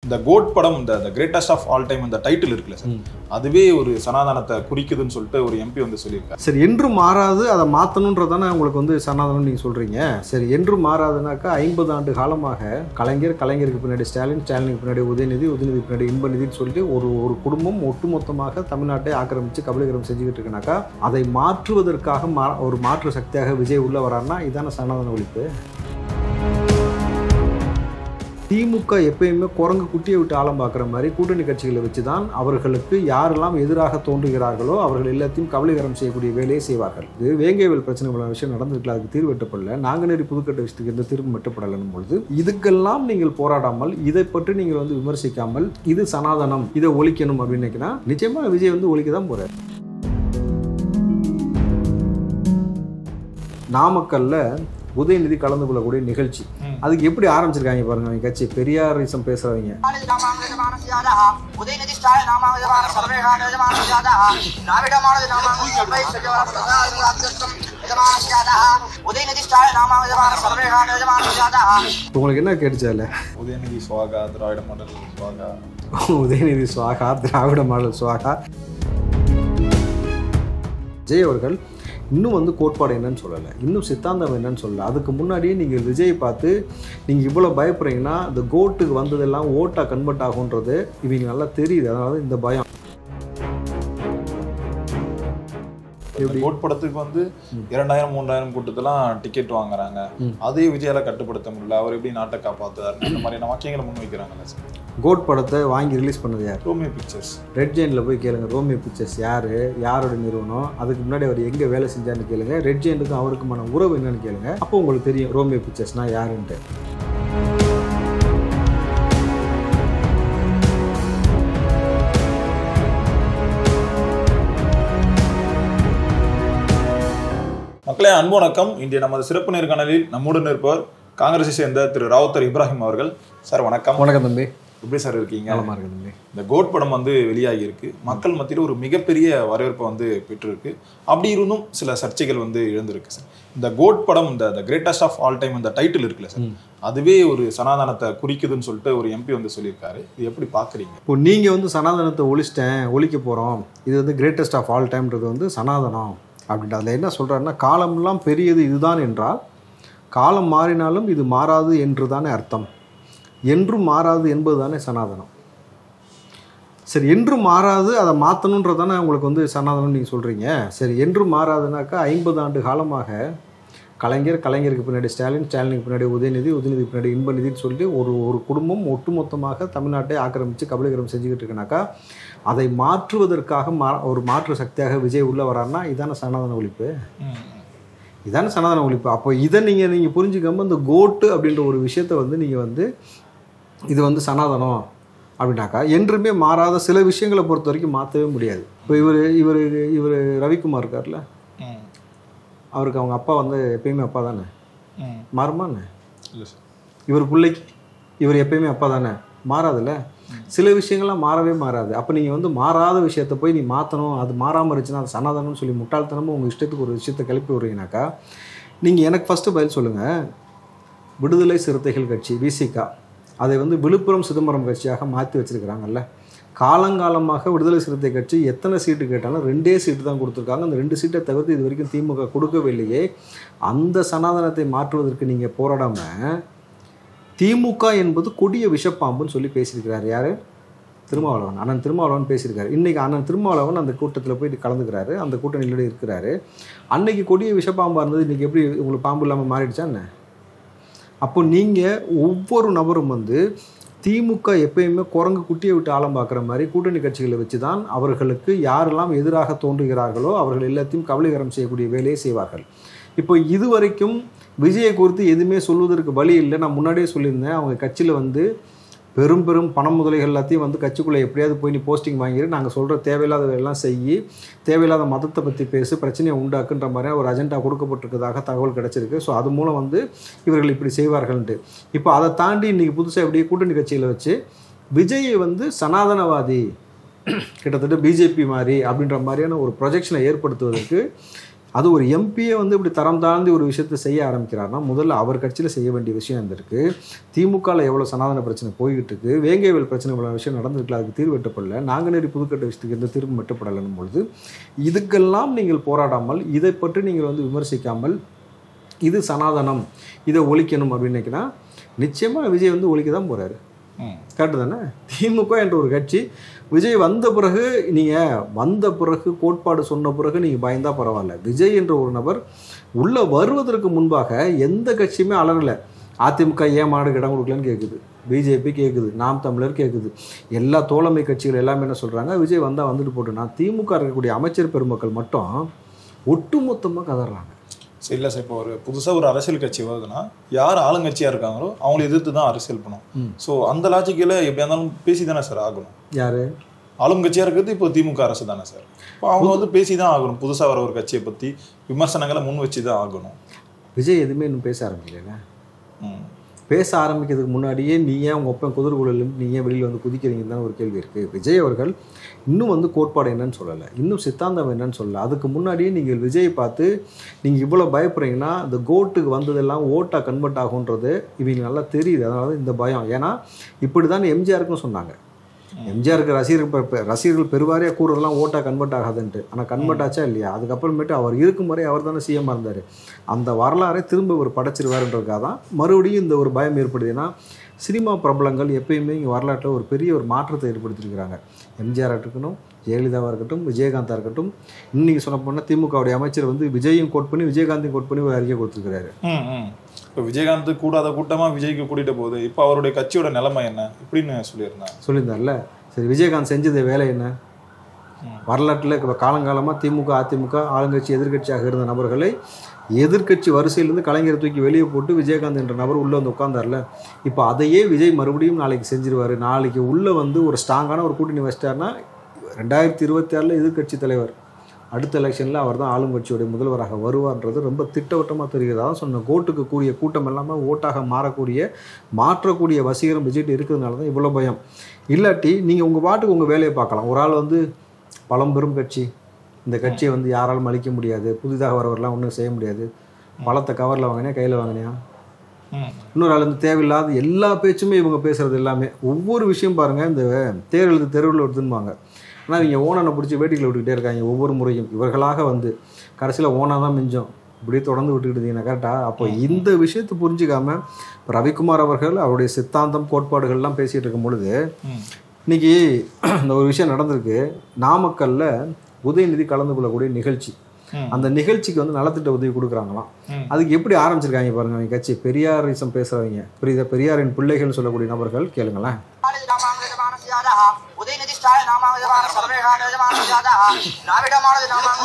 இந்த கோட் படம் இந்த the greatest of all time இந்த டைட்டில் இருக்குல்ல சார் அதுவே ஒரு சனாதனத்தை குறிக்குதுன்னு சொல்லிட்டு ஒரு எம்பி வந்து சொல்லியிருக்காரு சரி என்று மாறாது அதை மாற்றணுன்றதானே உங்களுக்கு வந்து சனாதனம் நீங்கள் சொல்கிறீங்க சரி என்று மாறாதுனாக்கா ஐம்பது ஆண்டு காலமாக கலைஞர் கலைஞருக்கு பின்னாடி ஸ்டாலின் ஸ்டாலினுக்கு பின்னாடி உதயநிதி உதயநிதி பின்னாடி இன்பநிதின்னு சொல்லிட்டு ஒரு ஒரு குடும்பம் ஒட்டுமொத்தமாக தமிழ்நாட்டை ஆக்கிரமித்து கபலீகரம் செஞ்சுக்கிட்டு இருக்குனாக்கா அதை மாற்றுவதற்காக மா ஒரு மாற்று சக்தியாக விஜய் உள்ள வரான்னா இதான சனாதன ஒழிப்பு திமுக எப்பயுமே குரங்கு குட்டியை விட்டு ஆழம் பார்க்குற மாதிரி கூட்டணி கட்சிகளை வச்சு தான் அவர்களுக்கு யாரெல்லாம் எதிராக தோன்றுகிறார்களோ அவர்கள் எல்லாத்தையும் கபலீகரம் செய்யக்கூடிய வேலையை செய்வார்கள் இது வேங்கைவேல் பிரச்சனை உள்ள விஷயம் நடந்திருக்கல அதுக்கு தீர்வு எட்டப்படல நாங்குநேரி புதுக்கட்டை விஷயத்துக்கு எந்த தீர்வும் எட்டப்படலைன்னும் பொழுது இதுக்கெல்லாம் நீங்கள் போராடாமல் இதை பற்றி நீங்கள் வந்து விமர்சிக்காமல் இது சனாதனம் இதை ஒழிக்கணும் அப்படின்னு நினைக்கினா நிச்சயமா விஜய் வந்து ஒழிக்க தான் போறார் நாமக்கல்ல உதயநிதி கலந்து கொள்ளக்கூடிய நிகழ்ச்சி ம். அதுக்கு எப்படி ஆரம்பிச்சிருக்காங்க பாருங்க அவங்க கட்சி பெரியாரிசம் பேசுறவங்க நாமாங்கஜமானஸ்யாதः உதயநிதி ஸ்டாலின் நாமாங்கஜமான சர்வேகாண்டஜமானஸ்யாதः திராவிடமானது நாமாங்கஜம் உதயநிதி ஸ்டாலின் நாமாங்கஜமான சர்வேகாண்டஜமானஸ்யாதः உங்களுக்கு என்ன கேட்டுச்சா இல்ல உதயநிதி சுவாகா திராவிட மாடல் சுவாகா உதயநிதி சுவாகா திராவிட மாடல் சுவாகா விஜய் அவர்கள் இன்னும் வந்து கோட்பாடு என்னன்னு சொல்லலை இன்னும் சித்தாந்தம் என்னன்னு சொல்லலை அதுக்கு முன்னாடியே நீங்கள் விஜயை பார்த்து நீங்கள் இவ்வளோ பயப்படுறீங்கன்னா இந்த கோட்டுக்கு வந்ததெல்லாம் ஓட்டாக கன்வெர்ட் ஆகுன்றது இவங்க நல்லா தெரியுது அதனால இந்த பயம் இந்த கோட் படத்துக்கு வந்து இரண்டாயிரம் மூன்றாயிரம் கூட்டத்தெல்லாம் டிக்கெட் வாங்குறாங்க ம். அதையும் விஜயால கட்டுப்படுத்த முடியல அவர் எப்படி நாட்டை காப்பாத்துறாரு இந்த மாதிரியான வாக்கியங்களை முன் வைக்கிறாங்கல்ல சார் கோட் படத்தை வாங்கி ரிலீஸ் பண்ணது யார் ரோமியோ பிக்சர்ஸ் ரெட் ஜெயினில் போய் கேளுங்க ரோமியோ பிக்சர்ஸ் யார் யாரோட நிறுவனம் அதுக்கு முன்னாடி அவர் எங்கே வேலை செஞ்சாருன்னு கேளுங்க ரெட் ஜெயினுக்கும் அவருக்குமான உறவு என்னன்னு கேளுங்க அப்போ உங்களுக்கு தெரியும் ரோமியோ பிக்சர்ஸ்னால் யாருன்ட்டு மக்களே அன்பு வணக்கம் இன்றைய நமது சிறப்பு நேர்காணலில் நம்முடன் இருப்பவர் காங்கிரஸை சேர்ந்த திரு ராவுத்தர் இப்ராஹிம் அவர்கள் சார் வணக்கம் வணக்கம் தம்பி எப்படி சார் இருக்கீங்க நலமா இருக்கு தம்பி இந்த கோட் படம் வந்து வெளியாகி இருக்கு மக்கள் மத்தியில் ஒரு மிகப்பெரிய வரவேற்பை வந்து பெற்றிருக்கு அப்படி இருந்தும் சில சர்ச்சைகள் வந்து எழுந்திருக்கு சார் இந்த கோட் படம் இந்த the greatest of all time இந்த டைட்டில் இருக்குல்ல சார் அதுவே ஒரு சனாதனத்தை குறிக்குதுன்னு சொல்லிட்டு ஒரு எம்பி வந்து சொல்லியிருக்காரு இது எப்படி பாக்குறீங்க இப்போ நீங்கள் வந்து சனாதனத்தை ஒழிச்சிட்டேன் ஒழிக்க போகிறோம் இது வந்து கிரேட்டஸ்ட் ஆஃப் ஆல் டைம்ன்றது வந்து சனாதனம் அப்படின்ட்டு அதில் என்ன சொல்கிறாருன்னா காலமெல்லாம் பெரியது இதுதான் என்றால் காலம் மாறினாலும் இது மாறாது என்று தானே அர்த்தம் என்றும் மாறாது என்பது தானே சனாதனம் சரி என்றும் மாறாது அதை மாற்றணுன்றது தானே உங்களுக்கு வந்து சனாதனம் நீங்கள் சொல்கிறீங்க சரி என்றும் மாறாதுனாக்கா ஐம்பது ஆண்டு காலமாக கலைஞர் கலைஞருக்கு பின்னாடி ஸ்டாலின் ஸ்டாலினுக்கு பின்னாடி உதயநிதி உதயநிதி பின்னாடி இன்பநிதின்னு சொல்லிட்டு ஒரு ஒரு குடும்பம் ஒட்டுமொத்தமாக தமிழ்நாட்டை ஆக்கிரமித்து கபலீகரம் செஞ்சுக்கிட்டு இருக்குனாக்கா அதை மாற்றுவதற்காக மா ஒரு மாற்று சக்தியாக விஜய் உள்ள வரான்னா இதான சனாதன ஒழிப்பு இதான சனாதன ஒழிப்பு அப்போ இதை நீங்கள் நீங்கள் புரிஞ்சுக்காம இந்த கோட்டு அப்படின்ற ஒரு விஷயத்தை வந்து நீங்கள் வந்து இது வந்து சனாதனம் அப்படின்னாக்கா என்றுமே மாறாத சில விஷயங்களை பொறுத்த வரைக்கும் மாற்றவே முடியாது இப்போ இவர் இவர் இவர் ரவிக்குமார் இருக்கார்ல ம். அவருக்கு அவங்க அப்பா வந்து எப்பயுமே அப்பா தானே ம். மாறுமான்னு இல்ல சார் இவர் பிள்ளைக்கு இவர் எப்பயுமே அப்பா தானே மாறாதுல்ல சில விஷயங்கள்லாம் மாறவே மாறாது அப்போ நீங்கள் வந்து மாறாத விஷயத்த போய் நீ மாற்றணும் அது மாறாமல் இருந்துச்சுன்னா அது சனாதனம்னு சொல்லி முட்டாள்தனமும் உங்கள் இஷ்டத்துக்கு ஒரு விஷயத்தை கிளப்பி விடுறீங்கனாக்கா நீங்கள் எனக்கு ஃபஸ்ட்டு பதில் சொல்லுங்கள் விடுதலை சிறுத்தைகள் கட்சி விசிகா அதை வந்து விழுப்புரம் சிதம்பரம் கட்சியாக மாற்றி வச்சிருக்கிறாங்கல்ல காலங்காலமாக விடுதலை சிறுத்தை கட்சி எத்தனை சீட்டு கேட்டாலும் ரெண்டே சீட்டு தான் கொடுத்துருக்காங்க அந்த ரெண்டு சீட்டை தவிர்த்து இது வரைக்கும் திமுக கொடுக்கவே இல்லையே அந்த சனாதனத்தை மாற்றுவதற்கு நீங்கள் போராடாமல் திமுக என்பது கொடிய விஷப்பாம்புன்னு சொல்லி பேசியிருக்கிறார் யார் திருமாவளவன் அண்ணன் திருமாவளவன் பேசியிருக்காரு இன்னைக்கு அண்ணன் திருமாவளவன் அந்த கூட்டத்தில் போயிட்டு கலந்துக்கிறாரு அந்த கூட்டணியிலோட இருக்கிறாரு அன்னைக்கு கொடிய விஷப்பாம்பாக இருந்தது இன்னைக்கு எப்படி உங்களுக்கு பாம்பு இல்லாமல் மாறிடுச்சா என்ன அப்போ நீங்கள் ஒவ்வொரு நபரும் வந்து திமுக எப்பயுமே குரங்கு குட்டியை விட்டு ஆழம் பார்க்குற மாதிரி கூட்டணி கட்சிகளை வச்சு தான் அவர்களுக்கு யாரெல்லாம் எதிராக தோன்றுகிறார்களோ அவர்கள் எல்லாத்தையும் கபலீகரம் செய்யக்கூடிய வேலையை செய்வார்கள் இப்போ இதுவரைக்கும் விஜயை குறித்து எதுவுமே சொல்வதற்கு வழி இல்லை நான் முன்னாடியே சொல்லியிருந்தேன் அவங்க கட்சியில் வந்து பெரும் பெரும் பண முதலைகள் எல்லாத்தையும் வந்து கட்சிக்குள்ளே எப்படியாவது போய் நீ போஸ்டிங் வாங்கிடு நாங்கள் சொல்கிற தேவையில்லாததெல்லாம் செய்யி தேவையில்லாத மதத்தை பற்றி பேசு பிரச்சனையை உண்டாக்குன்ற மாதிரி ஒரு அஜெண்டா கொடுக்கப்பட்டிருக்கிறதாக தகவல் கிடச்சிருக்கு ஸோ அது மூலம் வந்து இவர்கள் இப்படி செய்வார்கள்ன்ட்டு இப்போ அதை தாண்டி இன்றைக்கி புதுசாக எப்படியே கூட்டணி கட்சியில் வச்சு விஜயை வந்து சனாதனவாதி கிட்டத்தட்ட பிஜேபி மாதிரி அப்படின்ற மாதிரியான ஒரு ப்ரொஜெக்ஷனை ஏற்படுத்துவதற்கு அது ஒரு எம்பியே வந்து இப்படி தரம் தாழ்ந்து ஒரு விஷயத்தை செய்ய ஆரம்பிக்கிறாருன்னா முதல்ல அவர் கட்சியில் செய்ய வேண்டிய விஷயம் இருந்திருக்கு திமுகவில் எவ்வளோ சனாதன பிரச்சனை போய்கிட்டு இருக்கு வேங்கைவேல் பிரச்சனை இவ்வளோ விஷயம் நடந்திருக்கல அதுக்கு தீர்வு எட்டப்படல நாங்குநேரி புதுக்கட்ட விஷயத்துக்கு எந்த தீர்வும் எட்டப்படலைன்னும் பொழுது இதுக்கெல்லாம் நீங்கள் போராடாமல் இதை பற்றி நீங்கள் வந்து விமர்சிக்காமல் இது சனாதனம் இதை ஒழிக்கணும் அப்படின்னு நினைக்கினா நிச்சயமாக விஜய் வந்து ஒழிக்க தான் போகிறாரு ம். கரெக்டு தானே திமுக என்ற ஒரு கட்சி விஜய் வந்த பிறகு நீங்கள் வந்த பிறகு கோட்பாடு சொன்ன பிறகு நீங்கள் பயந்தா பரவாயில்ல விஜய் என்ற ஒரு நபர் உள்ளே வருவதற்கு முன்பாக எந்த கட்சியுமே அலறலை அதிமுக ஏன் மாடு இடம் கொடுக்கலன்னு கேட்குது பிஜேபி கேட்குது நாம் தமிழர் கேட்குது எல்லா தோழமை கட்சிகள் எல்லாமே என்ன சொல்கிறாங்க விஜய் வந்தால் வந்துட்டு போட்டு நான் திமுக இருக்கக்கூடிய அமைச்சர் பெருமக்கள் மட்டும் ஒட்டுமொத்தமாக கதறாங்க சரி இல்லை சார் இப்போ ஒரு புதுசாக ஒரு அரசியல் கட்சி வருதுன்னா யார் ஆளுங்கட்சியாக இருக்காங்களோ அவங்களை எதிர்த்து தான் அரசியல் பண்ணும் ம். ஸோ அந்த லாஜிக்கில் எப்படியா இருந்தாலும் பேசி தானே சார் ஆகணும் யாரு ஆளுங்கட்சியாக இருக்கிறது இப்போ திமுக அரசு தானே சார் இப்போ அவங்க வந்து பேசி தான் ஆகணும் புதுசாக வர ஒரு கட்சியை பற்றி விமர்சனங்களை முன் வச்சு தான் ஆகணும் விஜய் எதுவுமே இன்னும் பேச ஆரம்பிக்கல ம். பேச ஆரம்பிக்கிறதுக்கு முன்னாடியே நீ ஏன் உங்கள் ஒப்பன் குதிர்குழலும் நீ ஏன் வெளியில் வந்து குதிக்கிறீங்கன்னு தான் ஒரு கேள்வி இருக்குது விஜய் அவர்கள் இன்னும் வந்து கோட்பாடு என்னன்னு சொல்லலை இன்னும் சித்தாந்தம் என்னன்னு சொல்லலை அதுக்கு முன்னாடியே நீங்கள் விஜயை பார்த்து நீங்கள் இவ்வளோ பயப்படுறீங்கன்னா இந்த கோட்டுக்கு வந்ததெல்லாம் ஓட்டாக கன்வெர்ட் ஆகுன்றது இவங்க நல்லா தெரியுது அதனால தான் இந்த பயம் ஏன்னா இப்படி தான் எம்ஜிஆருக்கும் சொன்னாங்க எம்ஜிஆருக்கு ரசிகர்கள் பெ- பெ- ரசிகர்கள் பெருவாரியாக கூறுறதெல்லாம் ஓட்டாக கன்வெர்ட் ஆகாதுன்ட்டு ஆனால் கன்வெர்ட் ஆச்சா இல்லையா அதுக்கப்புறமேட்டு அவர் இருக்கும் வரை அவர் தானே சிஎம்மாக இருந்தார் அந்த வரலாறை திரும்ப ஒரு படைச்சிருவாருன்றதுக்காக தான் மறுபடியும் இந்த ஒரு பயம் ஏற்படுது ஏன்னா சினிமா பிரபலங்கள் எப்பயுமே இங்கே வரலாற்றில் ஒரு பெரிய ஒரு மாற்றத்தை ஏற்படுத்தியிருக்கிறாங்க எம்ஜிஆர் இருக்கட்டும் ஜெயலலிதாவாக இருக்கட்டும் விஜயகாந்தாக இருக்கட்டும் இன்னைக்கு சொல்ல போனால் திமுகவுடைய அமைச்சர் வந்து விஜயும் கோட் பண்ணி விஜயகாந்தையும் கோட் பண்ணி ஒரு அறிக்கை கொடுத்துருக்காரு ம் ம் இப்போ விஜயகாந்த் கூடாத கூட்டமாக விஜய்க்கு கூட்டிகிட்டு போகுது இப்போ அவருடைய கட்சியோட நிலைமை என்ன இப்படின்னு சொல்லியிருந்தாங்க சொல்லியிருந்தார்ல சரி விஜயகாந்த் செஞ்சது வேலை என்ன ம். வரலாற்றில் இப்போ காலங்காலமாக திமுக அதிமுக ஆளுங்கட்சி எதிர்க்கட்சியாக இருந்த நபர்களை எதிர்க்கட்சி வரிசையிலேருந்து கலைஞரை தூக்கி வெளியே போட்டு விஜயகாந்த் என்ற நபர் உள்ளே வந்து உட்காந்தார்ல இப்போ அதையே விஜய் மறுபடியும் நாளைக்கு செஞ்சிருவார் நாளைக்கு உள்ளே வந்து ஒரு ஸ்ட்ராங்கான ஒரு கூட்டணி வச்சிட்டாருன்னா ரெண்டாயிரத்தி இருபத்தி ஆறில் எதிர்க்கட்சி தலைவர் அடுத்த எலெக்ஷனில் அவர் தான் ஆளுங்கட்சியுடைய முதல்வராக வருவார்ன்றது ரொம்ப திட்டவட்டமாக தெரிகிறது அதான் சொன்ன கோட்டுக்கு கூடிய கூட்டம் எல்லாமே ஓட்டாக மாறக்கூடிய மாற்றக்கூடிய வசீகரம் விஜய்ட்டு இருக்கிறதுனால தான் இவ்வளோ பயம் இல்லாட்டி நீங்கள் உங்கள் பாட்டுக்கு உங்கள் வேலையை பார்க்கலாம் ஒரு ஆள் வந்து பழம்பெரும் கட்சி இந்த கட்சியை வந்து யாராலும் அழிக்க முடியாது புதிதாக வரவரெல்லாம் ஒன்றும் செய்ய முடியாது பழத்தை கவரில் வாங்கினியா கையில் வாங்கினியா ம் இன்னொரு ஆள் வந்து தேவையில்லாத எல்லா பேச்சுமே இவங்க பேசுறது எல்லாமே ஒவ்வொரு விஷயம் பாருங்க இந்த தேர் எழுது தெருவில் வருதுன்னுவாங்க ஆனால் இவங்க ஓனனை பிடிச்சி வேட்டிகளை விட்டுக்கிட்டே இருக்காங்க ஒவ்வொரு முறையும் இவர்களாக வந்து கடைசியில் ஓனா தான் மிஞ்சம் இப்படியே தொடர்ந்து விட்டுக்கிட்டு இருந்தீங்கன்னா கரெக்டாக அப்போ இந்த விஷயத்தை புரிஞ்சுக்காம இப்போ ரவிக்குமார் அவர்கள் அவருடைய சித்தாந்தம் கோட்பாடுகள்லாம் பேசிகிட்டு இருக்கும் பொழுது ம் இன்னைக்கு இந்த ஒரு விஷயம் நடந்திருக்கு நாமக்கல்ல உதயநிதி கலந்து கொள்ளக்கூடிய நிகழ்ச்சி ம். அந்த நிகழ்ச்சிக்கு வந்து நலத்திட்ட உதவி கொடுக்குறாங்களாம் ம். அதுக்கு எப்படி ஆரம்பிச்சிருக்காங்க பாருங்க அவங்க கட்சி பெரியாரிசம் பேசுறவங்க புரியுதா பெரியாரின் பிள்ளைகள் சொல்லக்கூடிய நபர்கள் கேளுங்களேன் नामाङ्गजमानस्यादः उदयनिधिष्ठाय नामाङ्गजमान सर्वेषां यजमानस्यादः नाविडमानज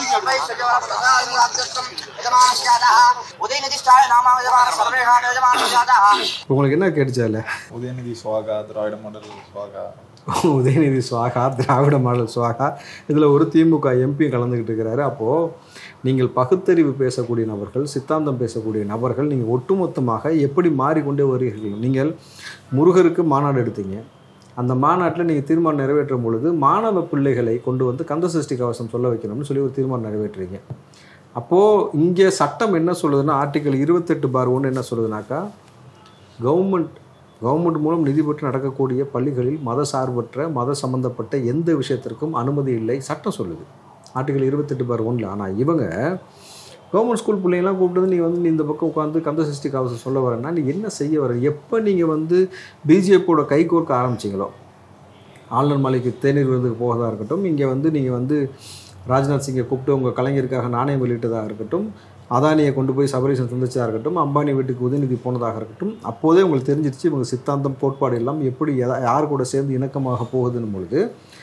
नामाङ्गजमानस्यादः यजमानस्यादः उदयनिधिष्ठाय नामाङ्गजमान सर्वेषां यजमानस्यादः இப்போ உங்களுக்கு என்ன கேட்டுச்சா இல்லை உதயநிதி சுவாகா திராவிட மாடல் சுவாகா உதயநிதி சுவாகா திராவிட மாடல் சுவாகா இதில் ஒரு திமுக எம்பி கலந்துக்கிட்டு இருக்கிறாரு அப்போது நீங்கள் பகுத்தறிவு பேசக்கூடிய நபர்கள் சித்தாந்தம் பேசக்கூடிய நபர்கள் நீங்கள் ஒட்டுமொத்தமாக எப்படி மாறிக்கொண்டே வருகிறீர்கள் நீங்கள் முருகருக்கு மாநாடு எடுத்தீங்க அந்த மாநாட்டில் நீங்கள் தீர்மானம் நிறைவேற்றும் பொழுது மாணவ பிள்ளைகளை கொண்டு வந்து கந்த சஷ்டி கவசம் சொல்ல வைக்கணும்னு சொல்லி ஒரு தீர்மானம் நிறைவேற்றுறீங்க அப்போது இங்கே சட்டம் என்ன சொல்லுதுன்னா ஆர்டிகல் இருபத்தெட்டு பார் ஒன்று என்ன சொல்லுதுனாக்கா கவர்மெண்ட் கவர்மெண்ட் மூலம் நிதி பெற்று நடக்கக்கூடிய பள்ளிகளில் மத சார்பற்ற மத சம்பந்தப்பட்ட எந்த விஷயத்திற்கும் அனுமதி இல்லை சட்டம் சொல்லுது ஆர்டிகல் இருபத்தெட்டு பார் ஒன்றில் ஆனால் இவங்க கவர்மெண்ட் ஸ்கூல் பிள்ளைங்களாம் கூப்பிட்டு வந்து நீ வந்து நீ இந்த பக்கம் உட்காந்து கந்த சஷ்டி கவசம் சொல்ல வரேன்னா நீ என்ன செய்ய வர எப்போ நீங்கள் வந்து பிஜேபியோட கை கோர்க்க ஆரம்பிச்சிங்களோ ஆளுநர் மலைக்கு தேநீர் விருதுக்கு போவதாக இருக்கட்டும் இங்கே வந்து நீங்கள் வந்து ராஜ்நாத் சிங்கை கூப்பிட்டு உங்கள் கலைஞருக்காக நாணயம் வெளியிட்டதாக இருக்கட்டும் அதானியை கொண்டு போய் சபரீசன் சந்திச்சதாக இருக்கட்டும் அம்பானி வீட்டுக்கு உதயநிதி போனதாக இருக்கட்டும் அப்போதே உங்களுக்கு தெரிஞ்சிருச்சு இவங்க சித்தாந்தம் கோட்பாடு எல்லாம் எப்படி எதா யார் கூட சேர்ந்து இணக்கமாக போகுதுன்னு பொழுது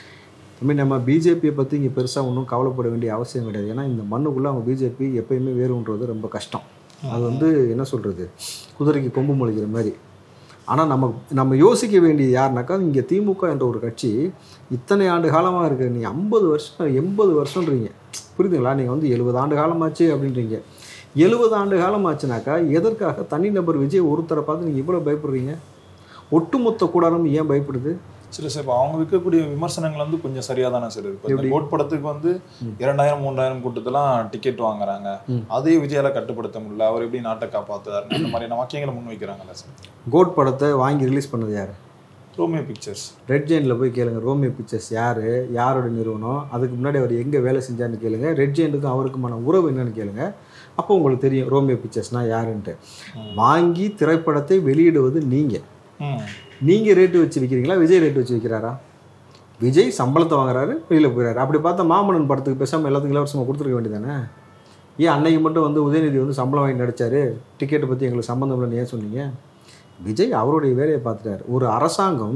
ஐ மீன் நம்ம பிஜேபியை பற்றி இங்கே பெருசாக ஒன்றும் கவலைப்பட வேண்டிய அவசியம் கிடையாது ஏன்னா இந்த மண்ணுக்குள்ளே அவங்க பிஜேபி எப்பயுமே வேறுன்றது ரொம்ப கஷ்டம் அது வந்து என்ன சொல்கிறது குதிரைக்கு கொம்பு முளைக்கிற மாதிரி ஆனால் நம்ம நம்ம யோசிக்க வேண்டியது யாருனாக்கா இங்கே திமுக என்ற ஒரு கட்சி இத்தனை ஆண்டு காலமாக இருக்கு நீ ஐம்பது வருஷம் எண்பது வருஷன்றீங்க புரியுதுங்களா நீங்கள் வந்து எழுபது ஆண்டு காலமாச்சு அப்படின்றீங்க எழுபது ஆண்டு காலமாச்சுனாக்கா எதற்காக தனிநபர் விஜய் ஒருத்தரை பார்த்து நீங்கள் இவ்வளோ பயப்படுறீங்க ஒட்டுமொத்த கூடாரம் ஏன் பயப்படுது சரி சார் இப்போ அவங்க வைக்கக்கூடிய விமர்சனங்கள் வந்து கொஞ்சம் சரியா தானே சார் இருக்கு இந்த எப்படி? கோட் படத்துக்கு வந்து இரண்டாயிரம் மூன்றாயிரம் கூட்டத்தெல்லாம் டிக்கெட் வாங்குறாங்க ம். அதே விஜயால கட்டுப்படுத்த முடியல அவர் எப்படி நாட்டை காப்பாத்துறாரு இந்த மாதிரியான வாக்கியங்களை முன் வைக்கிறாங்கல்ல சார் கோட் படத்தை வாங்கி ரிலீஸ் பண்ணது யார் ரோமியோ பிக்சர்ஸ் ரெட் ஜெயினில் போய் கேளுங்க ரோமியோ பிக்சர்ஸ் யார் யாரோட நிறுவனம் அதுக்கு முன்னாடி அவர் எங்கே வேலை செஞ்சாருன்னு கேளுங்க ரெட் ஜெயினுக்கும் அவருக்குமான உறவு என்னன்னு கேளுங்க அப்போ உங்களுக்கு தெரியும் ரோமியோ பிக்சர்ஸ்னால் யாருன்ட்டு வாங்கி திரைப்படத்தை வெளியிடுவது நீங்கள் ம் நீங்கள் ரேட்டு வச்சு விற்கிறீங்களா விஜய் ரேட்டு வச்சு விற்கிறாரா விஜய் சம்பளத்தை வாங்குறாரு வெளியில் போயிறாரு அப்படி பார்த்தா மாமன்னன் படத்துக்கு பேசாமல் எல்லாத்துக்கும் இலவசமாக கொடுத்துருக்க வேண்டியதானே ஏன் அன்னைக்கு மட்டும் வந்து உதயநிதி வந்து சம்பளம் வாங்கி நடிச்சாரு டிக்கெட்டை பற்றி எங்களுக்கு சம்மந்தம் இல்லைன்னு ஏன் சொன்னீங்க விஜய் அவருடைய வேலையை பார்த்துட்டாரு ஒரு அரசாங்கம்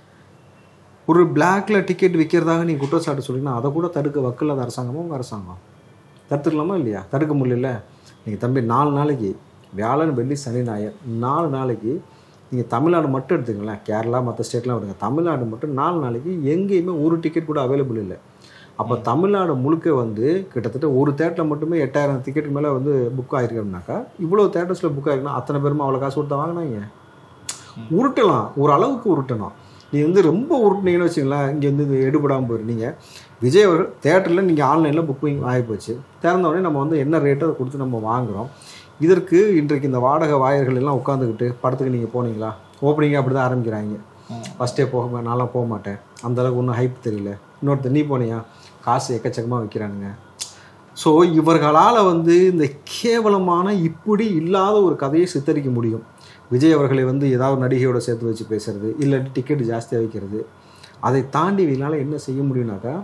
ஒரு பிளாக்ல டிக்கெட் விற்கிறதாக நீங்கள் குற்றச்சாட்டு சொல்றீங்கன்னா அதை கூட தடுக்க வக்கில்லாத அரசாங்கமா உங்கள் அரசாங்கம் தடுத்துக்கலாமா இல்லையா தடுக்க முடியல நீங்கள் தம்பி நாலு நாளைக்கு வியாழன் வெள்ளி சனி ஞாயிறு நாலு நாளைக்கு நீங்கள் தமிழ்நாடு மட்டும் எடுத்துங்களேன் கேரளா மற்ற ஸ்டேட்லாம் விடுங்க தமிழ்நாடு மட்டும் நாலு நாளைக்கு எங்கேயுமே ஒரு டிக்கெட் கூட அவைலபிள் இல்லை அப்போ தமிழ்நாடு முழுக்க வந்து கிட்டத்தட்ட ஒரு தேட்டரில் மட்டுமே எட்டாயிரம் டிக்கெட் மேலே வந்து புக் ஆயிருக்கோம்னாக்கா இவ்வளோ தேட்டர்ஸில் புக் ஆயிருக்குன்னா அத்தனை பேருமா அவ்வளோ காசு கொடுத்தா வாங்கினாங்க உருட்டலாம் ஒரு அளவுக்கு உருட்டணும் நீ வந்து ரொம்ப உருட்டுனீங்கன்னு வச்சுங்களேன் இங்கே வந்து இது எடுபடாமல் போயிருந்தீங்க விஜய் அவர் தேட்டரில் நீங்கள் ஆன்லைனில் புக்கிங் ஆகி போச்சு திறந்த உடனே நம்ம வந்து என்ன ரேட்டோ அதை கொடுத்து நம்ம வாங்குகிறோம் இதற்கு இன்றைக்கு இந்த வாடகை வாயர்கள் எல்லாம் உட்காந்துக்கிட்டு படத்துக்கு நீங்கள் போனீங்களா ஓப்பனிங்கே அப்படி தான் ஆரம்பிக்கிறாங்க ஃபஸ்ட்டே போக நான்லாம் போக மாட்டேன் அந்த அளவுக்கு ஒன்றும் ஹைப் தெரியல இன்னொருத்தர் நீ போனியா காசு எக்கச்சக்கமாக வைக்கிறானுங்க ஸோ இவர்களால் வந்து இந்த கேவலமான இப்படி இல்லாத ஒரு கதையை சித்தரிக்க முடியும் விஜய் அவர்களை வந்து ஏதாவது ஒரு நடிகையோட சேர்த்து வச்சு பேசுறது இல்லாட்டி டிக்கெட் ஜாஸ்தியாக வைக்கிறது அதை தாண்டி இவங்களால் என்ன செய்ய முடியும்னாக்கா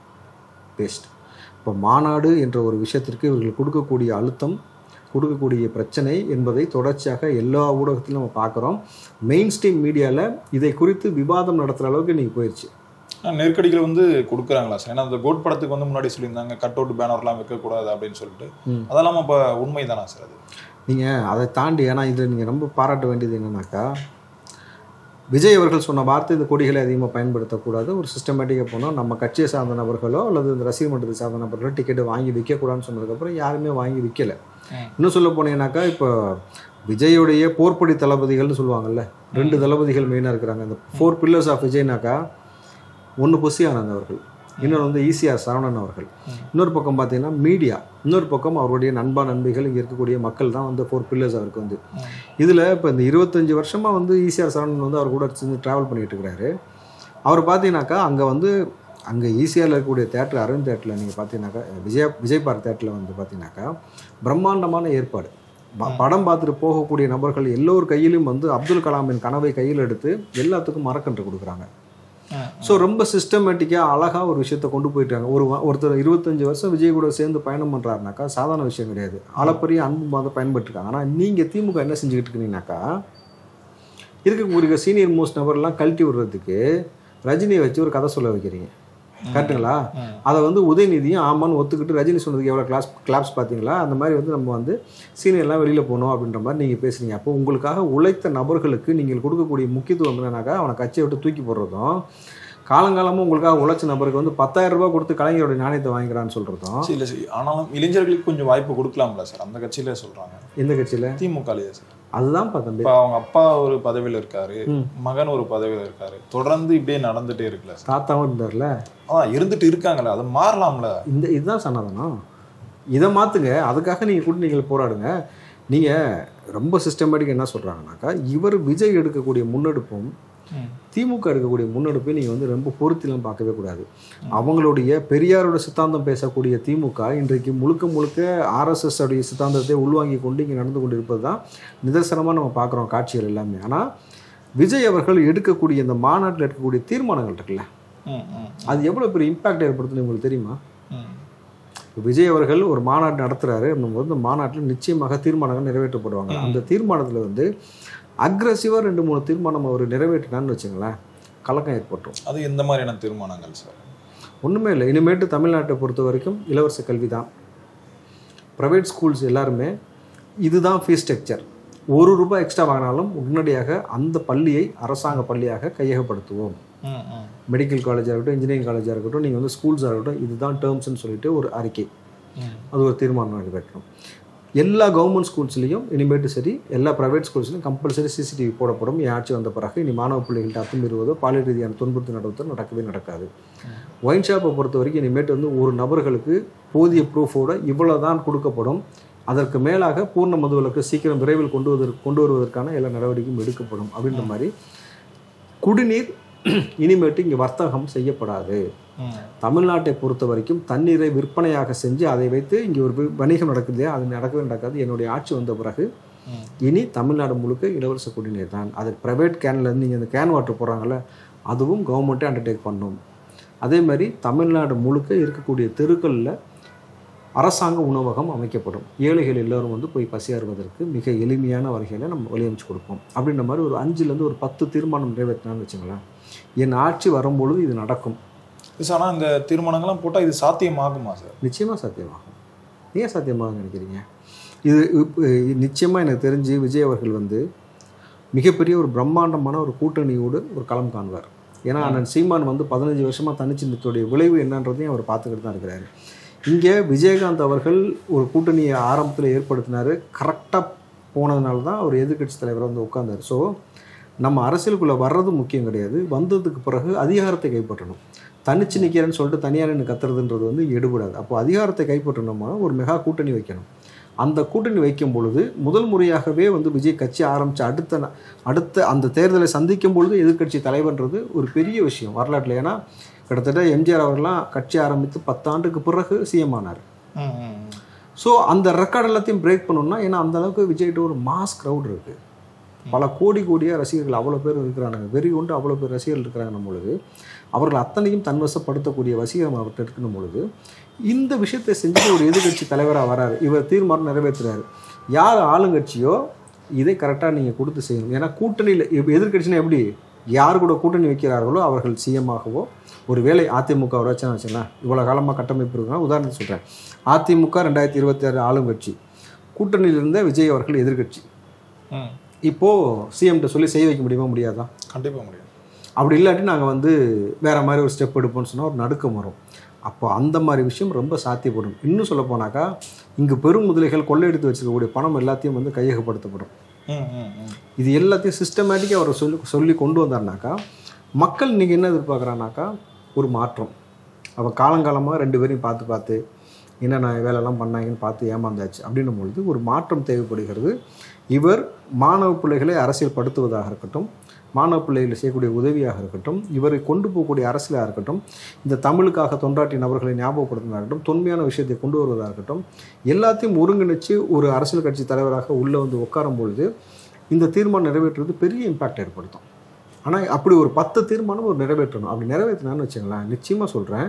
பேஸ்ட் இப்போ மாநாடு என்ற ஒரு விஷயத்திற்கு இவர்கள் கொடுக்கக்கூடிய அழுத்தம் கொடுக்கக்கூடிய பிரச்சனை என்பதை தொடர்ச்சியாக எல்லா ஊடகத்திலும் நம்ம பார்க்குறோம் மெயின் ஸ்ட்ரீம் மீடியாவில் இதை குறித்து விவாதம் நடத்துகிற அளவுக்கு இன்றைக்கி போயிடுச்சு ஆனா, நெருக்கடிகள் வந்து கொடுக்குறாங்களா சார் ஏன்னா அந்த கோட் படத்துக்கு வந்து முன்னாடி சொல்லியிருந்தாங்க கட் அவுட் பேனர்லாம் வைக்கக்கூடாது அப்படின்னு சொல்லிட்டு ம். அதெல்லாம் இப்போ உண்மைதானா சார் அது நீங்கள் அதை தாண்டி ஏன்னா இதில் நீங்கள் ரொம்ப பாராட்ட வேண்டியது என்னன்னாக்கா விஜய் அவர்கள் சொன்ன வார்த்தை இந்த கொடிகளை அதிகமாக பயன்படுத்தக்கூடாது ஒரு சிஸ்டமேட்டிக்காக போனோம் நம்ம கட்சியை சார்ந்த நபர்களோ அல்லது இந்த ரசிகர் மன்றத்தை சார்ந்த நபர்களோ டிக்கெட்டு வாங்கி விற்கக்கூடாதுன்னு சொன்னதுக்கப்புறம் யாருமே வாங்கி விற்கலை ம். இன்னும் சொல்ல போனீங்கன்னாக்கா இப்போ விஜயுடைய போர்ப்படி தளபதிகள்னு சொல்லுவாங்கல்ல ரெண்டு தளபதிகள் மெயினாக இருக்கிறாங்க இந்த ஃபோர் பில்லர்ஸ் ஆஃப் விஜய்னாக்கா ஒன்று புசி ஆனந்த் அவர்கள் இன்னொன்று வந்து ஈசிஆர் சரவணன் அவர்கள் இன்னொரு பக்கம் பார்த்தீங்கன்னா மீடியா இன்னொரு பக்கம் அவருடைய நண்பா நண்பிகள் இங்கே இருக்கக்கூடிய மக்கள் தான் வந்து ஃபோர் பில்லர்ஸ் அவருக்கு வந்து இதில் இப்போ இந்த இருபத்தஞ்சி வருஷமாக வந்து ஈசிஆர் சரவணன் வந்து அவர் கூட சேர்ந்து ட்ராவல் பண்ணிட்டு இருக்கிறாரு அவர் பார்த்தீங்கன்னாக்கா அங்கே வந்து அங்கே ஈசிஆரில் இருக்கக்கூடிய தேட்டர் அருண் தேட்டரில் நீங்கள் பார்த்தீங்கன்னாக்கா விஜய் விஜய் பார்க் தேட்டரில் வந்து பார்த்தீங்கன்னாக்கா பிரம்மாண்டமான ஏற்பாடு ப- படம் பார்த்துட்டு போகக்கூடிய நபர்கள் எல்லோர் கையிலும் வந்து அப்துல் கலாமின் கனவை கையில் எடுத்து எல்லாத்துக்கும் மரக்கன்று கொடுக்குறாங்க ஸோ ரொம்ப சிஸ்டமேட்டிக்காக அழகாக ஒரு விஷயத்தை கொண்டு போயிட்டாங்க ஒரு வ- ஒருத்தர் இருபத்தஞ்சு வருஷம் விஜய் கூட சேர்ந்து பயணம் பண்ணுறாருனாக்கா சாதாரண விஷயம் கிடையாது அளப்பரிய அன்பு மாதம் பயன்பட்டுருக்காங்க ஆனால் நீங்கள் திமுக என்ன செஞ்சுக்கிட்டு இருக்கீங்கன்னாக்கா இருக்கக்கூடிய சீனியர் மோஸ்ட் நபர்லாம் கழட்டி விடுறதுக்கு ரஜினியை வச்சு ஒரு கதை சொல்ல வைக்கிறீங்க கரெக்டுங்களா அதை வந்து உதயநிதியும் ஆமான்னு ஒத்துக்கிட்டு ரஜினி சொன்னதுக்கு எவ்வளோ கிளாஸ் கிளாப்ஸ் பார்த்தீங்களா அந்த மாதிரி வந்து நம்ம வந்து சீனியர்லாம் வெளியில் போகணும் அப்படின்ற மாதிரி நீங்கள் பேசுறீங்க அப்போ உங்களுக்காக உழைத்த நபர்களுக்கு நீங்கள் கொடுக்கக்கூடிய முக்கியத்துவம் என்னன்னாக்கா அவனை கட்சியை விட்டு தூக்கி போடுறதும் காலங்காலமாக உங்களுக்காக உழைச்ச நபருக்கு வந்து பத்தாயிரம் ரூபாய் கொடுத்து கலைஞரோட நாணயத்தை வாங்கிக்கிறான்னு சொல்கிறதும் சரி, இல்ல சார் ஆனாலும் இளைஞர்களுக்கு கொஞ்சம் வாய்ப்பு கொடுக்கலாம்ல சார் அந்த கட்சியில சொல்றாங்க எந்த கட்சியில் திமுகலயே சார் அதுதான் தம்பி இப்ப அவங்க அப்பா ஒரு பதவியில இருக்காரு ம். மகன் ஒரு பதவியில இருக்காரு தொடர்ந்து இப்படியே நடந்துட்டே இருக்குல்ல சார் தாத்தாவும் இருந்தார்ல அதான் இருந்துட்டு இருக்காங்கல்ல அது மாறலாம்ல இந்த இதுதான் சனாதனம் இதை மாற்றுங்க அதுக்காக நீங்கள் கூட நீங்கள் போராடுங்க நீங்கள் ரொம்ப சிஸ்டமேட்டிக் என்ன சொல்கிறாங்கனாக்கா இவர் விஜய் எடுக்கக்கூடிய முன்னெடுப்பும் திமுக எடுக்கக்கூடிய முன்னெடுப்பை நீங்கள் வந்து ரொம்ப பொருத்திலாம் பார்க்கவே கூடாது அவங்களுடைய பெரியாரோட சித்தாந்தம் பேசக்கூடிய திமுக இன்றைக்கு முழுக்க முழுக்க ஆர்எஸ்எஸ் உடைய சித்தாந்தத்தை உள்வாங்கி கொண்டு இங்கே நடந்து கொண்டிருப்பது தான் நிதர்சனமாக நம்ம பார்க்குறோம் காட்சிகள் எல்லாமே ஆனால் விஜய் அவர்கள் எடுக்கக்கூடிய இந்த மாநாட்டில் எடுக்கக்கூடிய தீர்மானங்கள் இருக்குல்ல ம், ம், அது எவ்வளோ பெரிய இம்பாக்ட் ஏற்படுத்துன்னு உங்களுக்கு தெரியுமா ம். இப்ப விஜய் அவர்கள் ஒரு மாநாடு நடத்துறாரு அப்படிங்கும்போது இந்த மாநாட்டில் நிச்சயமாக தீர்மானங்கள் நிறைவேற்றப்படுவாங்க அந்த தீர்மானத்தில் வந்து அக்ரஸிவாக ரெண்டு மூணு தீர்மானம் அவர் நிறைவேற்றினான்னு வச்சுங்களேன் கலக்கம் ஏற்பட்டுரும் அது எந்த மாதிரியான தீர்மானங்கள் சார் ஒன்றுமே இல்லை இனிமேட்டு தமிழ்நாட்டை பொறுத்த வரைக்கும் இலவச கல்வி தான் ப்ரைவேட் ஸ்கூல்ஸ் எல்லாருமே இதுதான் ஃபீஸ் ஸ்ட்ரக்சர் ஒரு ரூபாய் எக்ஸ்ட்ரா வாங்கினாலும் உடனடியாக அந்த பள்ளியை அரசாங்க பள்ளியாக கையகப்படுத்துவோம் ம், ம். மெடிக்கல் காலேஜாக இருக்கட்டும் இன்ஜினியரிங் காலேஜாக இருக்கட்டும் நீங்கள் வந்து ஸ்கூல்ஸாக இருக்கட்டும் இதுதான் டேர்ம்ஸ்னு சொல்லிட்டு ஒரு அறிக்கை ம். அது ஒரு தீர்மானம் நிறைவேற்றணும் எல்லா கவர்மெண்ட் ஸ்கூல்ஸ்லையும் இனிமேட்டு சரி எல்லா ப்ரைவேட் ஸ்கூல்ஸ்லையும் கம்பல்சரி சிசிடிவி போடப்படும் என் ஆட்சி வந்த பிறகு இனி மாணவ பிள்ளைகள்ட்ட அத்துமீறுவதோ பாலியல் ரீதியான துன்புறுத்து நடவதோ நடக்கவே நடக்காது ஒயின் ஷாப்பை பொறுத்த வரைக்கும் இனிமேட்டு வந்து ஒரு நபர்களுக்கு போதிய ப்ரூஃபோட இவ்வளோ தான் கொடுக்கப்படும் அதற்கு மேலாக பூர்ண மதுவிலக்கு சீக்கிரம் விரைவில் கொண்டு வருவதற்கு கொண்டு வருவதற்கான எல்லா நடவடிக்கையும் எடுக்கப்படும் அப்படின்ற மாதிரி குடிநீர் இனிமேட்டு இங்கே வர்த்தகம் செய்யப்படாது ம். தமிழ்நாட்டை பொறுத்த வரைக்கும் தண்ணீரை விற்பனையாக செஞ்சு அதை வைத்து இங்கே ஒரு வி- வணிகம் நடக்குது அது நடக்கவே நடக்காது என்னுடைய ஆட்சி வந்த பிறகு ம். இனி தமிழ்நாடு முழுக்க இலவச குடிநீர் தான் அது ப்ரைவேட் கேன்லேருந்து நீங்கள் இந்த கேன் வாட்டர் போடுறாங்கல்ல அதுவும் கவர்மெண்ட்டே அண்டர்டேக் பண்ணும் அதே மாதிரி தமிழ்நாடு முழுக்க இருக்கக்கூடிய தெருக்களில் அரசாங்க உணவகம் அமைக்கப்படும் ஏழைகள் எல்லோரும் வந்து போய் பசியாறுவதற்கு மிக எளிமையான வகையில் நம்ம வழியமைச்சு கொடுப்போம் அப்படின்ற மாதிரி ஒரு அஞ்சுலேருந்து ஒரு பத்து தீர்மானம் நிறைவேற்றினான்னு வச்சுங்களேன் என் ஆட்சி வரும்பொழுது இது நடக்கும் சார் ஆனால் இந்த தீர்மானங்கள்லாம் போட்டால் இது சாத்தியமாகுமா சார் நிச்சயமாக சாத்தியமாகும் ஏன் சாத்தியமாக நினைக்கிறீங்க இது இப்ப- நிச்சயமாக எனக்கு தெரிஞ்சு விஜய் அவர்கள் வந்து மிகப்பெரிய ஒரு பிரம்மாண்டமான ஒரு கூட்டணியோடு ஒரு களம் காண்பார் ஏன்னா அண்ணன் சீமான் வந்து பதினஞ்சு வருஷமாக தனிச்சு நிற்கக்கூடிய விளைவு என்னன்றதையும் அவர் பார்த்துக்கிட்டு தான் இருக்கிறாரு இங்கே விஜயகாந்த் அவர்கள் ஒரு கூட்டணியை ஆரம்பத்தில் ஏற்படுத்தினார் கரெக்டாக போனதுனால தான் அவர் எதிர்க்கட்சி தலைவராக வந்து உட்கார்ந்தார் ஸோ நம்ம அரசியலுக்குள்ளே வர்றது முக்கியம் கிடையாது வந்ததுக்கு பிறகு அதிகாரத்தை கைப்பற்றணும் தனிச்சு நிற்கிறேன்னு சொல்லிட்டு தனியார் நின்று கத்துறதுன்றது வந்து எடுபடாது அப்போ அதிகாரத்தை கைப்பற்றணுமா ஒரு மெகா கூட்டணி வைக்கணும் அந்த கூட்டணி வைக்கும் பொழுது முதல் முறையாகவே வந்து விஜய் கட்சி ஆரம்பித்த அடுத்த ந- அடுத்த அந்த தேர்தலை சந்திக்கும் பொழுது எதிர்க்கட்சி தலைவர்ன்றது ஒரு பெரிய விஷயம் வரலாற்றில் ஏன்னா கிட்டத்தட்ட எம்ஜிஆர் அவர்கள்லாம் கட்சி ஆரம்பித்து பத்தாண்டுக்கு பிறகு சிஎம் ஆனார் ம், ம், ம். ஸோ அந்த ரெக்கார்ட் எல்லாத்தையும் பிரேக் பண்ணணும்னா ஏன்னா அந்த அளவுக்கு விஜய்கிட்ட ஒரு மாஸ் க்ரௌட் இருக்குது பல கோடி கோடியாக ரசிகர்கள் அவ்வளோ பேர் இருக்கிறாங்க வெறி கொண்டு அவ்வளோ பேர் ரசிகர்கள் இருக்கிறாங்க பொழுது அவர்கள் அத்தனையும் தன்வசப்படுத்தக்கூடிய வசீகரம் அவர்கிட்ட இருக்கணும் பொழுது இந்த விஷயத்தை செஞ்சுட்டு ஒரு எதிர்க்கட்சி தலைவராக வராரு இவர் தீர்மானம் நிறைவேற்றுறாரு யார் ஆளுங்கட்சியோ இதை கரெக்டாக நீங்கள் கொடுத்து செய்யணும் ஏன்னா கூட்டணியில் இப்போ எதிர்க்கட்சினா எப்படி யார் கூட கூட்டணி வைக்கிறார்களோ அவர்கள் சிஎம்மாகவோ ஒரு வேலை அதிமுக ஒரு வச்சுன்னா வச்சுங்களேன் இவ்வளோ காலமாக கட்டமைப்பு இருக்குன்னா உதாரணத்துக்கு சொல்கிறேன் அதிமுக ரெண்டாயிரத்தி இருபத்தி ஆறு ஆளுங்கட்சி கூட்டணியில் இருந்த விஜய் அவர்கள் எதிர்க்கட்சி ம். இப்போது சிஎம்கிட்ட சொல்லி செய்ய வைக்க முடியுமா முடியாதா கண்டிப்பா முடியும் அப்படி இல்லாட்டி நாங்கள் வந்து வேற மாதிரி ஒரு ஸ்டெப் எடுப்போம்னு சொன்னால் ஒரு நடுக்கம் வரும் அப்போ அந்த மாதிரி விஷயம் ரொம்ப சாத்தியப்படும் இன்னும் சொல்ல போனாக்கா இங்கு பெரும் முதலைகள் கொள்ளையடித்து வச்சிருக்கக்கூடிய பணம் எல்லாத்தையும் வந்து கையகப்படுத்தப்படும் ம், ம், ம். இது எல்லாத்தையும் சிஸ்டமேட்டிக்காக அவர் சொல்லி சொல்லி கொண்டு வந்தாருனாக்கா மக்கள் இன்றைக்கி என்ன எதிர்பார்க்குறானாக்கா ஒரு மாற்றம் அவள் காலங்காலமாக ரெண்டு பேரையும் பார்த்து பார்த்து என்னென்ன வேலைலாம் பண்ணாங்கன்னு பார்த்து ஏமாந்தாச்சு அப்படின்னும் பொழுது ஒரு மாற்றம் தேவைப்படுகிறது இவர் மாணவ பிள்ளைகளை அரசியல் படுத்துவதாக இருக்கட்டும் மாணவ பிள்ளைகளை செய்யக்கூடிய உதவியாக இருக்கட்டும் இவரை கொண்டு போகக்கூடிய அரசியலாக இருக்கட்டும் இந்த தமிழுக்காக தொண்டாற்றிய நபர்களை ஞாபகப்படுத்துவதாக இருக்கட்டும் தொன்மையான விஷயத்தை கொண்டு வருவதாக இருக்கட்டும் எல்லாத்தையும் ஒருங்கிணைச்சு ஒரு அரசியல் கட்சி தலைவராக உள்ளே வந்து உட்காரும் பொழுது இந்த தீர்மானம் நிறைவேற்றுறது பெரிய இம்பாக்ட் ஏற்படுத்தும் ஆனால் அப்படி ஒரு பத்து தீர்மானம் ஒரு நிறைவேற்றணும் அப்படி நிறைவேற்றினான்னு வச்சுங்களேன் நிச்சயமாக சொல்கிறேன்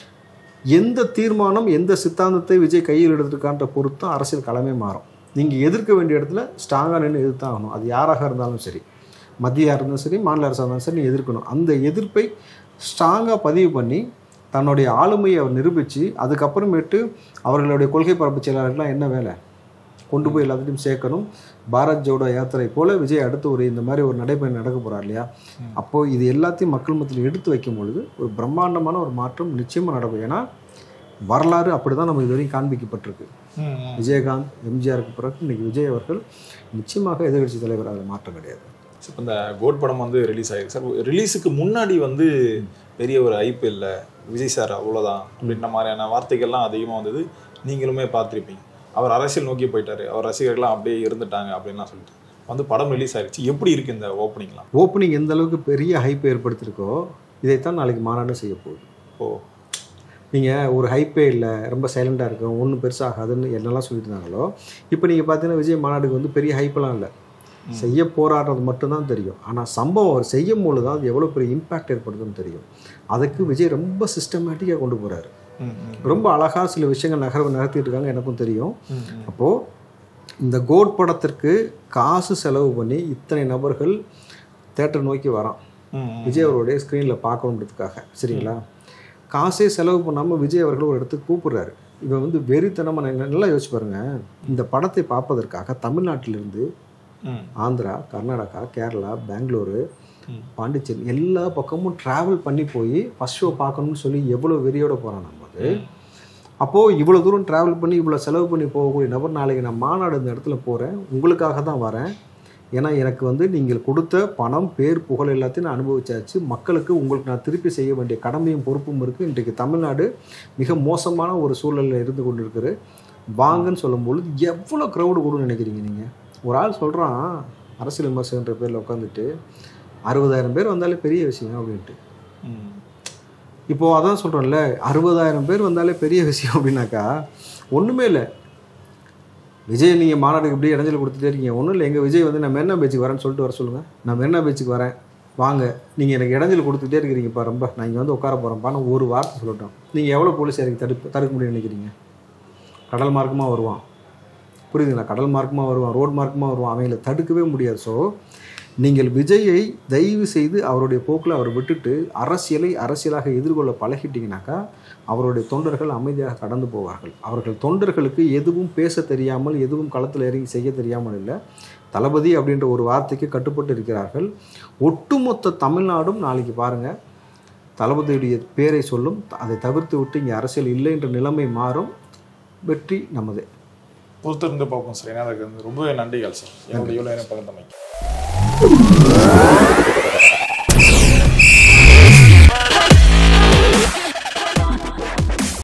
எந்த தீர்மானம் எந்த சித்தாந்தத்தை விஜய் கையில் எடுத்துருக்கான்ற பொறுத்தும் அரசியல் களமே மாறும் நீங்கள் எதிர்க்க வேண்டிய இடத்துல ஸ்ட்ராங்காக நின்று எதிர்த்தான் ஆகணும் அது யாராக இருந்தாலும் சரி மத்தியாக இருந்தாலும் சரி மாநில அரசாக இருந்தாலும் சரி நீ எதிர்க்கணும் அந்த எதிர்ப்பை ஸ்ட்ராங்காக பதிவு பண்ணி தன்னுடைய ஆளுமையை அவர் நிரூபித்து அதுக்கப்புறமேட்டு அவர்களுடைய கொள்கை பரப்பு செயலாளர்கள்லாம் என்ன வேலை கொண்டு போய் எல்லாத்தையும் சேர்க்கணும் பாரத் ஜோடோ யாத்திரை போல விஜய் அடுத்து ஒரு இந்த மாதிரி ஒரு நடைபயணம் நடக்க போகிறார் இல்லையா அப்போது இது எல்லாத்தையும் மக்கள் மத்தியில் எடுத்து வைக்கும் பொழுது ஒரு பிரம்மாண்டமான ஒரு மாற்றம் நிச்சயமாக நடக்கும் ஏன்னா வரலாறு அப்படி தான் நம்ம இது வரைக்கும் காண்பிக்கப்பட்டிருக்கு ம், ம். விஜயகாந்த் எம்ஜிஆருக்கு பிறகு இன்னைக்கு விஜய் அவர்கள் நிச்சயமாக எதிர்க்கட்சி தலைவர் அதில் மாற்றம் கிடையாது சார், இப்ப இந்த கோட் படம் வந்து ரிலீஸ் ஆயிருக்கு சார் ரிலீஸுக்கு முன்னாடி வந்து பெரிய ஒரு ஐப்பு இல்லை விஜய் சார் அவ்வளோதான் அப்படின்ற மாதிரியான வார்த்தைகள்லாம் அதிகமாக வந்தது நீங்களுமே பார்த்துருப்பீங்க அவர் அரசியல் நோக்கி போயிட்டாரு அவர் ரசிகர்கள்லாம் அப்படியே இருந்துட்டாங்க அப்படின்லாம் சொல்லிட்டு வந்து படம் ரிலீஸ் ஆயிடுச்சு எப்படி இருக்கு இந்த ஓப்பனிங்லாம் ஓப்பனிங் எந்த அளவுக்கு பெரிய ஹைப்பை ஏற்படுத்தியிருக்கோ இதைத்தான் நாளைக்கு மாநாடு செய்ய போகுது ஓ நீங்கள் ஒரு ஹைப்பே இல்லை ரொம்ப சைலண்டாக இருக்கும் ஒன்றும் பெருசாகாதுன்னு என்னெல்லாம் சொல்லிட்டு இருந்தாங்களோ இப்போ நீங்கள் பார்த்தீங்கன்னா விஜய் மாநாடுக்கு வந்து பெரிய ஹைப்பெல்லாம் இல்லை செய்ய போராடுறது மட்டும்தான் தெரியும் ஆனால் சம்பவம் அவர் செய்யும் பொழுது தான் அது எவ்வளோ பெரிய இம்பாக்ட் ஏற்படுதுன்னு தெரியும் அதுக்கு விஜய் ரொம்ப சிஸ்டமேட்டிக்காக கொண்டு போகிறாரு ம், ம், ரொம்ப அழகாக சில விஷயங்கள் நகர்வு நடத்திட்டு இருக்காங்க எனக்கும் தெரியும் ம், ம். அப்போது இந்த கோட் படத்திற்கு காசு செலவு பண்ணி இத்தனை நபர்கள் தேட்டர் நோக்கி வரான் ம், ம். விஜய் அவருடைய ஸ்க்ரீனில் பார்க்கணுன்றதுக்காக சரிங்களா காசே செலவு பண்ணாமல் விஜய் அவர்கள் ஒரு இடத்துக்கு கூப்பிடுறாரு இவன் வந்து வெறித்தனமாக நல்லா- நல்லா யோசிச்சு பாருங்க இந்த படத்தை பார்ப்பதற்காக தமிழ்நாட்டிலிருந்து ம், ஆந்திரா கர்நாடகா கேரளா பெங்களூரு ம். பாண்டிச்சேரி எல்லா பக்கமும் ட்ராவல் பண்ணி போய் ஃபஸ்ட் ஷோ பார்க்கணும்னு சொல்லி எவ்வளோ வெறியோட போகிறான் நம்ம அது அப்போது இவ்வளோ தூரம் ட்ராவல் பண்ணி இவ்வளோ செலவு பண்ணி போகக்கூடிய நபர் நாளைக்கு நான் மாநாடு இந்த இடத்துல போகிறேன் உங்களுக்காக தான் வரேன் ஏன்னா எனக்கு வந்து நீங்கள் கொடுத்த பணம் பேர் புகழ் எல்லாத்தையும் நான் அனுபவிச்சாச்சு மக்களுக்கு உங்களுக்கு நான் திருப்பி செய்ய வேண்டிய கடமையும் பொறுப்பும் இருக்குது இன்றைக்கு தமிழ்நாடு மிக மோசமான ஒரு சூழலில் இருந்து கொண்டு இருக்குது வாங்கன்னு சொல்லும்பொழுது எவ்வளோ க்ரௌடு கூடும்னு நினைக்கிறீங்க நீங்கள் ஒரு ஆள் சொல்கிறான் அரசியல் விமர்சகன்ற பேரில் உட்காந்துட்டு அறுபதாயிரம் பேர் வந்தாலே பெரிய விஷயம் அப்படின்ட்டு ம். இப்போது அதான் சொல்கிறோம்ல அறுபதாயிரம் பேர் வந்தாலே பெரிய விஷயம் அப்படின்னாக்கா ஒன்றுமே இல்லை விஜய் நீங்கள் மாநாடுக்கு இப்படி இடைஞ்சல் கொடுத்துட்டே இருக்கீங்க ஒன்றும் இல்லை எங்கள் விஜய் வந்து நான் மெரினா பீச்சுக்கு வரேன்னு சொல்லிட்டு வர சொல்லுங்கள் நான் மெரினா பீச்சுக்கு வரேன் வாங்க நீங்கள் எனக்கு இடைஞ்சல் கொடுத்துட்டே இருக்கிறீங்கப்பா ரொம்ப நான் இங்கே வந்து உட்கார போகிறேன்ப்பா நான் ஒரு வார்த்தை சொல்லட்டும் நீங்கள் எவ்வளோ போலீஸ் எனக்கு தடுப்பு தடுக்க முடியும்னு நினைக்கிறீங்க கடல் மார்க்கமாக வருவான் புரியுதுங்களா கடல் மார்க்கமாக வருவான் ரோட் மார்க்கமாக வருவான் அவங்கள தடுக்கவே முடியாது ஸோ நீங்கள் விஜயை தயவு செய்து அவருடைய போக்கில் அவர் விட்டுட்டு அரசியலை அரசியலாக எதிர்கொள்ள பழகிட்டீங்கனாக்கா அவருடைய தொண்டர்கள் அமைதியாக கடந்து போவார்கள் அவர்கள் தொண்டர்களுக்கு எதுவும் பேச தெரியாமல் எதுவும் களத்தில் இறங்கி செய்ய தெரியாமல் இல்லை தளபதி அப்படின்ற ஒரு வார்த்தைக்கு கட்டுப்பட்டு இருக்கிறார்கள் ஒட்டுமொத்த தமிழ்நாடும் நாளைக்கு பாருங்கள் தளபதியுடைய பேரை சொல்லும் அதை தவிர்த்து விட்டு இங்கே அரசியல் இல்லை என்ற நிலைமை மாறும் வெற்றி நமதே பொறுத்திருந்து பார்ப்போம் சார் ஏன்னா அதுக்கு வந்து ரொம்பவே நன்றிகள் சார் என்னுடைய இவ்வளோ நேரம் பகிர்ந்தமைக்கு